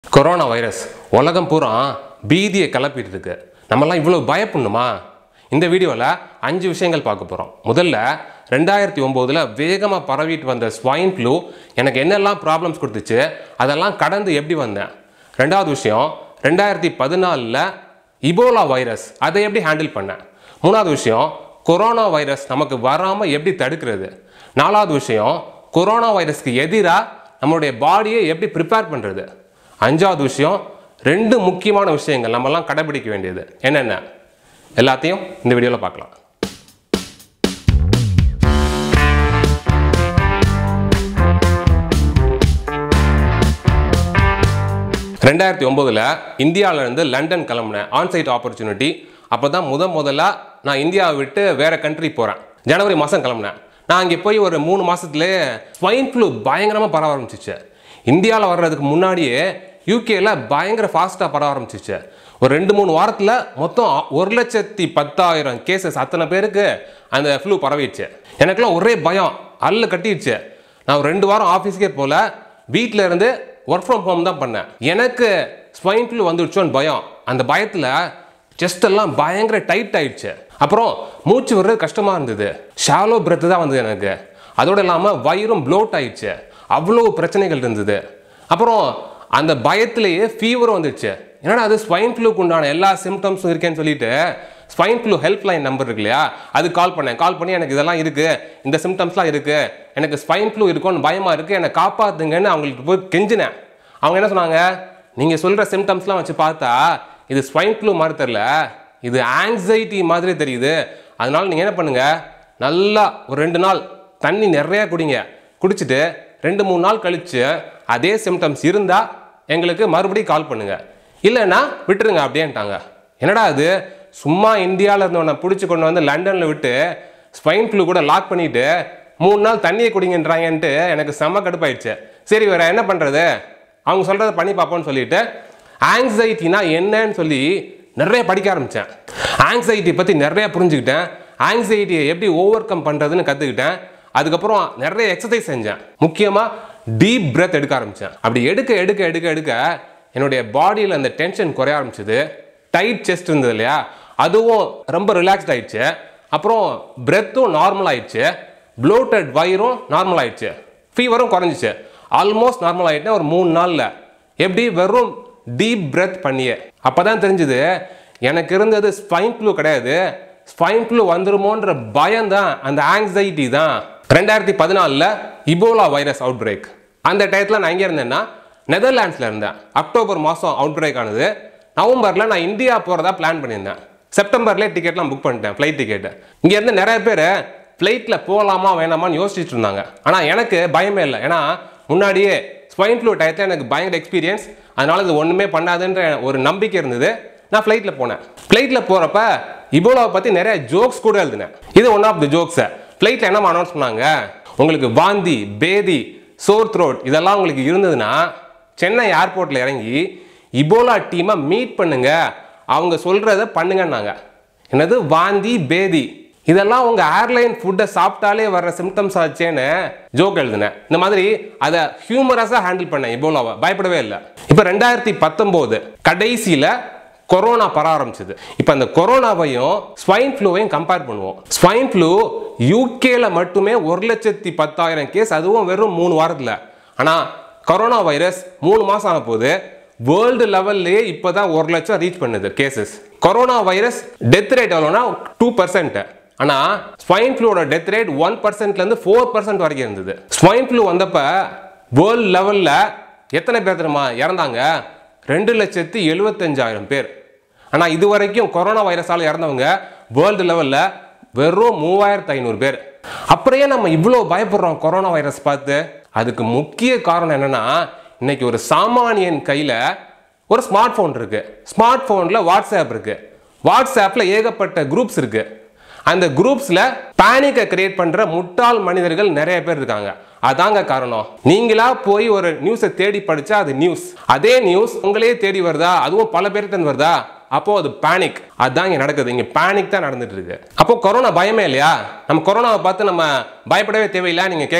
corona virus உலகம் பூரா பீதியை கிளப்பிட்டு இருக்கு நம்மலாம் இவ்வளோ பயப்படணுமா இந்த வீடியோவில் அஞ்சு விஷயங்கள் பார்க்க போகிறோம் முதல்ல ரெண்டாயிரத்தி ஒம்போதில் வேகமாக பரவிட்டு வந்த ஸ்வைன் ஃப்ளூ எனக்கு என்னெல்லாம் ப்ராப்ளம்ஸ் கொடுத்துச்சு அதெல்லாம் கடந்து எப்படி வந்தேன் ரெண்டாவது விஷயம் ரெண்டாயிரத்தி பதினாலில் இபோலா வைரஸ் அதை எப்படி ஹேண்டில் பண்ணேன் மூணாவது விஷயம் கொரோனா வைரஸ் நமக்கு வராமல் எப்படி தடுக்கிறது நாலாவது விஷயம் கொரோனா வைரஸ்க்கு எதிராக நம்மளுடைய பாடியை எப்படி ப்ரிப்பேர் பண்ணுறது அஞ்சாவது விஷயம் ரெண்டு முக்கியமான விஷயங்கள் நம்மலாம் கடைபிடிக்க வேண்டியது என்னென்ன எல்லாத்தையும் இந்த வீடியோவில் பார்க்கலாம் ரெண்டாயிரத்தி ஒம்போதில் இந்தியாவிலேருந்து லண்டன் கிளம்புனேன் ஆன்சைட் ஆப்பர்ச்சுனிட்டி அப்போ தான் முத முதல்ல நான் இந்தியாவை விட்டு வேற கண்ட்ரி போகிறேன் ஜனவரி மாதம் கிளம்புனேன் நான் அங்கே போய் ஒரு மூணு மாதத்துலேயே ஸ்வைன் ஃப்ளூ பயங்கரமாக பரவ ஆரம்பிச்சிச்சு இந்தியாவில் வர்றதுக்கு முன்னாடியே யூகேல பயங்கர ஃபாஸ்ட்டாக பரவ ஆரம்பிச்சிச்சு ஒரு ரெண்டு மூணு வாரத்தில் மொத்தம் ஒரு லட்சத்தி பத்தாயிரம் கேசஸ் அத்தனை பேருக்கு அந்த ஃப்ளூ பரவிடுச்சு எனக்குலாம் ஒரே பயம் அல்ல கட்டிடுச்சு நான் ஒரு ரெண்டு வாரம் ஆஃபீஸ்க்கே போல வீட்டில் இருந்து ஒர்க் ஃப்ரம் ஹோம் தான் பண்ணேன் எனக்கு ஸ்வைன் ஃப்ளூ வந்துடுச்சோன்னு பயம் அந்த பயத்தில் செஸ்ட் எல்லாம் பயங்கர டைட் ஆயிடுச்சு அப்புறம் மூச்சு விடுறது கஷ்டமாக இருந்தது ஷாலோ பிரெத் தான் வந்தது எனக்கு அதோட இல்லாமல் வயிறும் ப்ளோட் ஆயிடுச்சு அவ்வளோ பிரச்சனைகள் இருந்தது அப்புறம் அந்த பயத்திலேயே ஃபீவரும் வந்துடுச்சு என்னடா அது ஸ்வைன் ஃப்ளூக்கு உண்டான எல்லா சிம்டம்ஸும் இருக்கேன்னு சொல்லிட்டு ஸ்வைன் ஃப்ளூ ஹெல்ப்லைன் நம்பர் இருக்கு இல்லையா அது கால் பண்ணேன் கால் பண்ணி எனக்கு இதெல்லாம் இருக்கு இந்த சிம்டம்ஸ்லாம் இருக்கு எனக்கு ஸ்வைன் ஃப்ளூ இருக்கும்னு பயமா இருக்கு என்னை காப்பாத்துங்கன்னு அவங்களுக்கு போய் கெஞ்சினேன் அவங்க என்ன சொன்னாங்க நீங்க சொல்ற சிம்டம்ஸ்லாம் வச்சு பார்த்தா இது ஸ்வைன் ஃப்ளூ மாதிரி தெரியல இது ஆங்ஸைட்டி மாதிரி தெரியுது அதனால நீங்க என்ன பண்ணுங்க நல்லா ஒரு ரெண்டு நாள் தண்ணி நிறைய குடிங்க குடிச்சிட்டு ரெண்டு மூணு நாள் கழிச்சு அதே சிம்டம்ஸ் இருந்தா எங்களுக்கு மறுபடியும் கால் பண்ணுங்க இல்லைன்னா விட்டுருங்க அப்படின்ட்டாங்க என்னடா அது சும்மா இந்தியாவில் இருந்தவனை பிடிச்சி கொண்டு வந்து லண்டனில் விட்டு ஸ்வைன் ஃப்ளூ கூட லாக் பண்ணிட்டு மூணு நாள் தண்ணியை குடிங்கன்றாங்கன்ட்டு எனக்கு செம்ம கடுப்பாயிடுச்சு சரி வேற என்ன பண்ணுறது அவங்க சொல்கிறத பண்ணி பார்ப்போம்னு சொல்லிட்டு ஆங்ஸைட்டினா என்னன்னு சொல்லி நிறைய படிக்க ஆரம்பித்தேன் ஆங்ஸைட்டி பற்றி நிறைய புரிஞ்சுக்கிட்டேன் ஆங்ஸைட்டியை எப்படி ஓவர் கம் பண்ணுறதுன்னு கற்றுக்கிட்டேன் அதுக்கப்புறம் நிறைய எக்ஸசைஸ் செஞ்சேன் முக்கியமாக டீப் பிரெத் எடுக்க ஆரம்பித்தேன் அப்படி எடுக்க எடுக்க எடுக்க எடுக்க என்னுடைய பாடியில் அந்த டென்ஷன் குறைய ஆரம்பிச்சது டைட் செஸ்ட் இருந்தது இல்லையா அதுவும் ரொம்ப ரிலாக்ஸ்ட் ஆயிடுச்சு அப்புறம் பிரெத்தும் நார்மல் ஆயிடுச்சு ப்ளோட்டட் வயிறும் நார்மல் ஆயிடுச்சு ஃபீவரும் குறைஞ்சிச்சு ஆல்மோஸ்ட் நார்மல் ஆயிட்டேன் ஒரு மூணு நாளில் எப்படி வெறும் டீப் பிரெத் பண்ணியே அப்போ தான் தெரிஞ்சுது எனக்கு இருந்தது ஸ்பைன் ஃப்ளூ கிடையாது ஸ்பைன் ஃப்ளூ வந்துருமோன்ற பயம் தான் அந்த ஆங்ஸைட்டி தான் ரெண்டாயிரத்தி பதினாலில் இபோலா வைரஸ் அவுட் பிரேக் அந்த டயத்தில் நான் எங்கே இருந்தேன்னா நெதர்லாண்ட்ஸில் இருந்தேன் அக்டோபர் மாதம் அவுட் பிரேக் ஆனது நவம்பரில் நான் இந்தியா போகிறதா பிளான் பண்ணியிருந்தேன் செப்டம்பர்லேயே டிக்கெட்லாம் புக் பண்ணிட்டேன் ஃப்ளைட் டிக்கெட்டு இங்கேருந்து நிறைய பேர் ஃப்ளைட்டில் போகலாமா வேணாமான்னு யோசிச்சுட்டு இருந்தாங்க ஆனால் எனக்கு பயமே இல்லை ஏன்னா முன்னாடியே ஸ்வைன் ஃப்ளூ டயத்தில் எனக்கு பயங்கர எக்ஸ்பீரியன்ஸ் அதனால இது ஒன்றுமே பண்ணாதுன்ற ஒரு நம்பிக்கை இருந்தது நான் ஃப்ளைட்டில் போனேன் ஃப்ளைட்டில் போகிறப்ப இபோலாவை பற்றி நிறைய ஜோக்ஸ் கூட எழுதினேன் இது ஒன் ஆஃப் தி ஜோக்ஸை ஃப்ளைட்டில் என்ன அனௌன்ஸ் பண்ணாங்க உங்களுக்கு வாந்தி பேதி சோர் த்ரோட் இதெல்லாம் உங்களுக்கு இருந்ததுன்னா சென்னை ஏர்போர்ட்டில் இறங்கி இபோலா டீமை மீட் பண்ணுங்க அவங்க சொல்கிறத பண்ணுங்கன்னாங்க என்னது வாந்தி பேதி இதெல்லாம் உங்க ஏர்லைன் ஃபுட்டை சாப்பிட்டாலே வர்ற சிம்டம்ஸ் ஆச்சேன்னு ஜோக் எழுதினேன் இந்த மாதிரி அதை ஹியூமரஸாக ஹேண்டில் பண்ணேன் இபோலாவை பயப்படவே இல்லை இப்போ ரெண்டாயிரத்தி பத்தொம்போது கடைசியில் கொரோனா பர ஆரம்பிச்சது இப்போ அந்த கொரோனாவையும் ஸ்வைன் ஃப்ளூவையும் கம்பேர் பண்ணுவோம் ஸ்வைன் ஃப்ளூ யூகேல மட்டுமே ஒரு லட்சத்தி பத்தாயிரம் கேஸ் அதுவும் வெறும் மூணு வாரத்தில் ஆனால் கொரோனா வைரஸ் மூணு மாதம் ஆன போது வேர்ல்டு லெவல்லையே இப்போ தான் ஒரு லட்சம் ரீச் பண்ணுது cases corona virus death rate எவ்வளோனா டூ பர்சன்ட் ஆனால் ஸ்வைன் ஃப்ளூவோட டெத் ரேட் ஒன் பர்சன்ட்லேருந்து ஃபோர் பர்சன்ட் வரைக்கும் இருந்தது ஸ்வைன் ஃப்ளூ வந்தப்ப வேர்ல்டு லெவலில் எத்தனை பேர் தெரியுமா இறந்தாங்க ரெண்டு லட்சத்தி எழுபத்தஞ்சாயிரம் பேர் ஆனால் இது வரைக்கும் கொரோனா வைரஸால் இறந்தவங்க வேர்ல்டு லெவலில் வெறும் மூவாயிரத்து ஐநூறு பேர் அப்புறையே நம்ம இவ்வளோ பயப்படுறோம் கொரோனா வைரஸ் பார்த்து அதுக்கு முக்கிய காரணம் என்னன்னா இன்னைக்கு ஒரு சாமானியன் கையில் ஒரு ஸ்மார்ட் ஃபோன் இருக்கு ஸ்மார்ட் ஃபோனில் வாட்ஸ்அப் இருக்கு வாட்ஸ்அப்பில் ஏகப்பட்ட குரூப்ஸ் இருக்கு அந்த குரூப்ஸில் பேனிக்கை கிரியேட் பண்ணுற முட்டாள் மனிதர்கள் நிறைய பேர் இருக்காங்க அதாங்க காரணம் நீங்களா போய் ஒரு நியூஸை தேடி படிச்சா அது நியூஸ் அதே நியூஸ் உங்களே தேடி வருதா அதுவும் பல பேர்கிட்ட வருதா அப்போ அது பேனிக் அதான் இங்க நடக்குது இங்க பேனிக் தான் நடந்துட்டு இருக்கு அப்போ கொரோனா பயமே இல்லையா நம்ம கொரோனாவை பார்த்து நம்ம பயப்படவே தேவையில்லை நீங்க கேட்கலாம்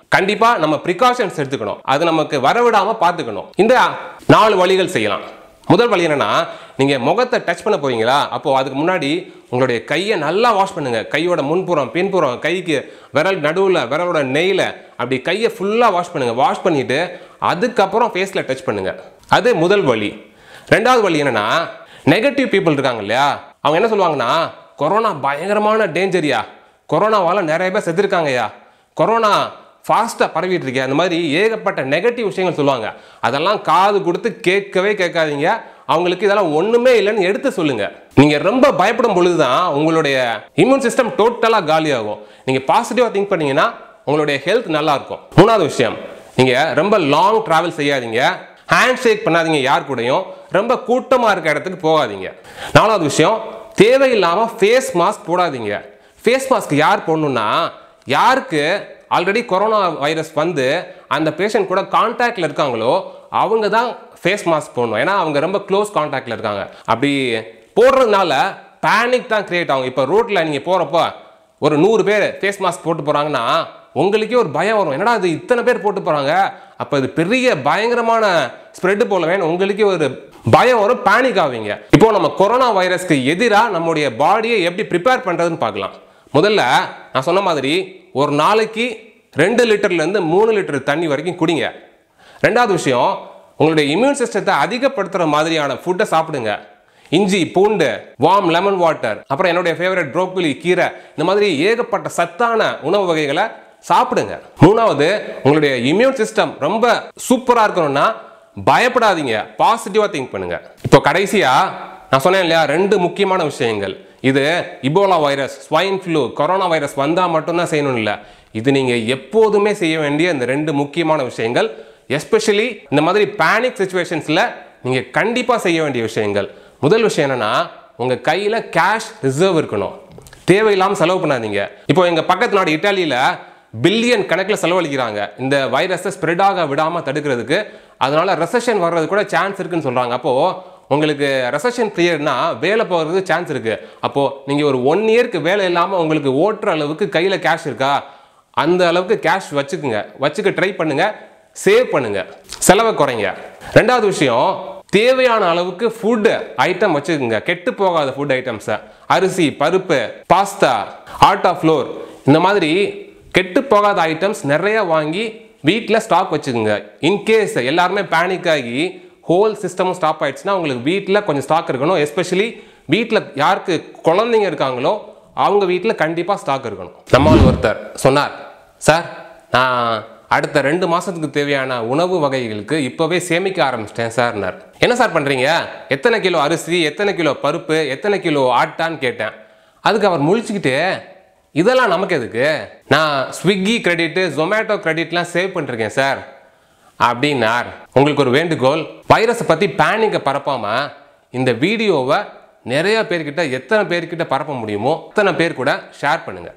கண்டிப்பாக நம்ம ப்ரிகாஷன்ஸ் எடுத்துக்கணும் அது நமக்கு வரவிடாமல் பார்த்துக்கணும் இந்த நாலு வழிகள் செய்யலாம் முதல் வழி என்னன்னா நீங்க முகத்தை டச் பண்ண போறீங்களா அப்போ அதுக்கு முன்னாடி உங்களுடைய கையை நல்லா வாஷ் பண்ணுங்க கையோட முன்புறம் பின்புறம் கைக்கு விரல் நடுவில் விரலோட நெய்ல அப்படி கையை ஃபுல்லாக வாஷ் பண்ணுங்க வாஷ் பண்ணிட்டு அதுக்கப்புறம் ஃபேஸில் டச் பண்ணுங்க அது முதல் வழி ரெண்டாவது வழி என்னன்னா நெகட்டிவ் பீப்புள் இருக்காங்க இல்லையா அவங்க என்ன சொல்லுவாங்கன்னா கொரோனா பயங்கரமான டேஞ்சரியா கொரோனாவால நிறைய பேர் செத்துருக்காங்கய்யா கொரோனா ஃபாஸ்ட்டாக பரவிட்டு இருக்கே அந்த மாதிரி ஏகப்பட்ட நெகட்டிவ் விஷயங்கள் சொல்லுவாங்க அதெல்லாம் காது கொடுத்து கேட்கவே கேட்காதீங்க அவங்களுக்கு இதெல்லாம் ஒன்றுமே இல்லைன்னு எடுத்து சொல்லுங்க நீங்கள் ரொம்ப பயப்படும் பொழுது தான் உங்களுடைய இம்யூன் சிஸ்டம் டோட்டலாக காலியாகும் நீங்கள் பாசிட்டிவாக திங்க் பண்ணீங்கன்னா உங்களுடைய ஹெல்த் நல்லா இருக்கும் மூணாவது விஷயம் நீங்கள் ரொம்ப லாங் ட்ராவல் செய்யாதீங்க ஹேண்ட் ஷேக் பண்ணாதீங்க யார் கூடயும் ரொம்ப கூட்டமாக இருக்க இடத்துக்கு போகாதீங்க நாலாவது விஷயம் தேவையில்லாமல் ஃபேஸ் மாஸ்க் போடாதீங்க ஃபேஸ் மாஸ்க் யார் போடணும்னா யாருக்கு ஆல்ரெடி கொரோனா வைரஸ் வந்து அந்த பேஷண்ட் கூட கான்டாக்டில் இருக்காங்களோ அவங்க தான் ஃபேஸ் மாஸ்க் போடணும் ஏன்னா அவங்க ரொம்ப க்ளோஸ் கான்டாக்டில் இருக்காங்க அப்படி போடுறதுனால பேனிக் தான் கிரியேட் ஆகும் இப்போ ரோட்டில் நீங்கள் போகிறப்போ ஒரு நூறு பேர் ஃபேஸ் மாஸ்க் போட்டு போகிறாங்கன்னா உங்களுக்கே ஒரு பயம் வரும் என்னடா இது இத்தனை பேர் போட்டு போகிறாங்க அப்போ இது பெரிய பயங்கரமான ஸ்ப்ரெட் போலவேன்னு உங்களுக்கே ஒரு பயம் வரும் பேனிக் ஆவீங்க இப்போ நம்ம கொரோனா வைரஸ்க்கு எதிராக நம்முடைய பாடியை எப்படி ப்ரிப்பேர் பண்ணுறதுன்னு பார்க்கலாம் முதல்ல நான் சொன்ன மாதிரி ஒரு நாளைக்கு ரெண்டு லிட்டர்லேருந்து மூணு லிட்டர் தண்ணி வரைக்கும் குடிங்க ரெண்டாவது விஷயம் உங்களுடைய இம்யூன் சிஸ்டத்தை அதிகப்படுத்துகிற மாதிரியான ஃபுட்டை சாப்பிடுங்க இஞ்சி பூண்டு வார்ம் லெமன் வாட்டர் அப்புறம் என்னுடைய ஃபேவரட் ப்ரோக்கோலி கீரை இந்த மாதிரி ஏகப்பட்ட சத்தான உணவு வகைகளை சாப்பிடுங்க மூணாவது உங்களுடைய இம்யூன் சிஸ்டம் ரொம்ப சூப்பராக இருக்கணும்னா பயப்படாதீங்க பாசிட்டிவாக திங்க் பண்ணுங்க இப்போ கடைசியா நான் சொன்னேன் இல்லையா ரெண்டு முக்கியமான விஷயங்கள் இது Ebola virus swine flu corona virus வந்தால் மட்டும்தான் செய்யணும் இல்லை இது நீங்கள் எப்போதுமே செய்ய வேண்டிய இந்த ரெண்டு முக்கியமான விஷயங்கள் எஸ்பெஷலி இந்த மாதிரி பேனிக் சுச்சுவேஷன்ஸில் நீங்கள் கண்டிப்பாக செய்ய வேண்டிய விஷயங்கள் முதல் விஷயம் என்னன்னா உங்கள் கையில் கேஷ் ரிசர்வ் இருக்கணும் தேவையில்லாமல் செலவு பண்ணாதீங்க இப்போ எங்கள் பக்கத்து நாடு இட்டாலியில் பில்லியன் கணக்கில் செலவழிக்கிறாங்க இந்த வைரஸை ஸ்ப்ரெட் ஆக விடாமல் தடுக்கிறதுக்கு அதனால ரெசஷன் வர்றது கூட சான்ஸ் இருக்குன்னு சொல்கிறாங்க அப்போது உங்களுக்கு ரெசஷன் பீரியட்னா வேலை போகிறது சான்ஸ் இருக்கு அப்போ நீங்க ஒரு ஒன் இயர்க்கு வேலை இல்லாமல் உங்களுக்கு ஓட்டுற அளவுக்கு கையில கேஷ் இருக்கா அந்த அளவுக்கு கேஷ் வச்சுக்குங்க வச்சுக்க ட்ரை பண்ணுங்க சேவ் பண்ணுங்க செலவை குறைங்க ரெண்டாவது விஷயம் தேவையான அளவுக்கு ஃபுட் ஐட்டம் வச்சுக்கோங்க கெட்டு போகாத ஃபுட் ஐட்டம்ஸை அரிசி பருப்பு பாஸ்தா ஆட்டா ஃப்ளோர் இந்த மாதிரி கெட்டு போகாத ஐட்டம்ஸ் நிறைய வாங்கி வீட்டில் ஸ்டாக் வச்சுக்கோங்க இன்கேஸ் எல்லாருமே பேனிக் ஆகி ஹோல் சிஸ்டமும் ஸ்டாப் ஆயிடுச்சுன்னா உங்களுக்கு வீட்டில் கொஞ்சம் ஸ்டாக் இருக்கணும் எஸ்பெஷலி வீட்டில் யாருக்கு குழந்தைங்க இருக்காங்களோ அவங்க வீட்டில் கண்டிப்பாக ஸ்டாக் இருக்கணும் நம்மால் ஒருத்தர் சொன்னார் சார் நான் அடுத்த ரெண்டு மாதத்துக்கு தேவையான உணவு வகைகளுக்கு இப்போவே சேமிக்க ஆரம்பிச்சிட்டேன் சார்னார் என்ன சார் பண்ணுறீங்க எத்தனை கிலோ அரிசி எத்தனை கிலோ பருப்பு எத்தனை கிலோ ஆட்டான்னு கேட்டேன் அதுக்கு அவர் முழிச்சுக்கிட்டு இதெல்லாம் நமக்கு எதுக்கு நான் ஸ்விக்கி கிரெடிட்டு ஜொமேட்டோ கிரெடிட்லாம் சேவ் பண்ணிருக்கேன் சார் அப்படின்னார் உங்களுக்கு ஒரு வேண்டுகோள் வைரஸை பற்றி பேனிக்கை பரப்பாம இந்த வீடியோவை நிறைய பேர்கிட்ட எத்தனை பேர்கிட்ட பரப்ப முடியுமோ அத்தனை பேர் கூட ஷேர் பண்ணுங்க